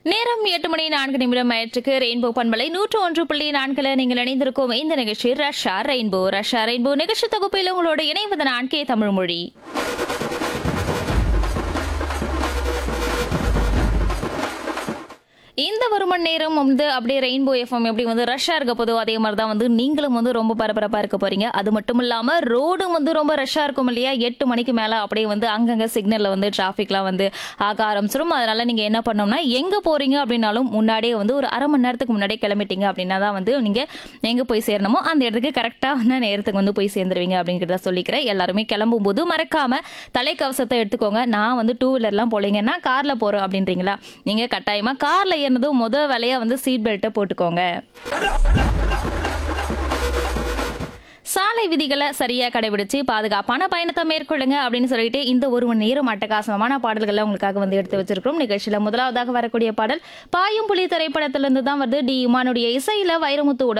நேரம் எட்டு மணி நான்கு நிமிடம் ஆயிற்றுக்கு ரெயின்போ பண்பலை நூற்று ஒன்று புள்ளி நான்குல நீங்கள் இணைந்திருக்கும் இந்த நிகழ்ச்சி ரஷ்யா ரெயின்போ ரஷ்யா ரெயின்போ நிகழ்ச்சி தொகுப்பில் உங்களோட இணைவது நான் கே தமிழ்மொழி இந்த ஒரு மணி நேரம் வந்து அப்படியே ரெயின்போ எஃப்எம் எப்படி வந்து ரஷ்ஷாக இருக்க போதோ அதே மாதிரி தான் வந்து நீங்களும் வந்து ரொம்ப பரபரப்பாக இருக்க போறீங்க அது மட்டும் இல்லாமல் ரோடும் வந்து ரொம்ப ரஷ்ஷாக இருக்கும் இல்லையா எட்டு மணிக்கு மேலே அப்படியே வந்து அங்கங்கே சிக்னலில் வந்து டிராஃபிக்லாம் வந்து ஆக ஆரம்பிச்சிடும் அதனால நீங்கள் என்ன பண்ணோம்னா எங்கே போறீங்க அப்படின்னாலும் முன்னாடியே வந்து ஒரு அரை மணி நேரத்துக்கு முன்னாடியே கிளம்பிட்டீங்க அப்படின்னா தான் வந்து நீங்கள் எங்கே போய் சேரணுமோ அந்த இடத்துக்கு கரெக்டாக வந்து நேரத்துக்கு வந்து போய் சேர்ந்துருவீங்க அப்படிங்கிறத சொல்லிக்கிறேன் எல்லாருமே கிளம்பும் போது மறக்காம தலைக்கவசத்தை எடுத்துக்கோங்க நான் வந்து டூ வீலர்லாம் போலீங்கன்னா காரில் போகிறோம் அப்படின்றீங்களா நீங்கள் கட்டாயமாக காரில் ஏறினதும் முத வேலையாக வந்து சீட் பெல்ட்டை போட்டுக்கோங்க சாலை விதிகளை சரியா கடைபிடிச்சு பாதுகாப்பான பயணத்தை மேற்கொள்ளுங்க அப்படின்னு சொல்லிட்டு இந்த ஒரு மணி நேரம் அட்டகாசமான பாடல்களை உங்களுக்காக வந்து எடுத்து வச்சிருக்கிறோம் நிகழ்ச்சியில முதலாவதாக வரக்கூடிய பாடல் பாயும் புலி திரைப்படத்திலிருந்து தான் வருது டி இமானுடைய இசையில வைரமுத்துவோட